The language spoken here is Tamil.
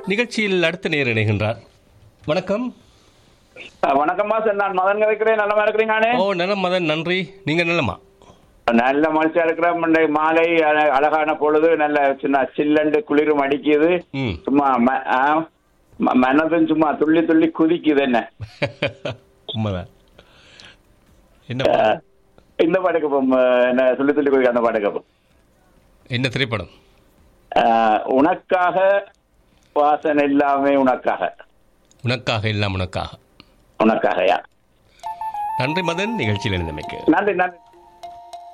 நிகழ்ச்சியில் அடுத்த நேர் இணைகின்றார் வணக்கம் அஹ் வணக்கம் மாசம் நான் மதன் கதைக்கிறேன் நல்லமா இருக்கிறீங்கண்ணே ஓ நலம் மதன் நன்றி நீங்க நலமா நல்ல மனுஷா இருக்கிறேன் முன்னை மாலை அழ- அழகான பொழுது நல்ல சின்ன சில்லண்டு குளிரும் அடிக்குது ம் சும்மா ம- ஆ, ம- மனதும் சும்மா துள்ளி துள்ளி குதிக்குது என்ன உண்மைதான் என்ன அஹ், படம்? இந்த பாட்டுக்கு போம் என்ன துள்ளி துள்ளி குதிக்க அந்த பாட்டுக்கு போம் என்ன திரைப்படம் அஹ், உனக்காக வாசன் எல்லாமே உனக்காக உனக்காக எல்லாம் உனக்காக உனக்காகயா நன்றி மதன் நிகழ்ச்சியில் இணைந்தமைக்கு நன்றி நன்றி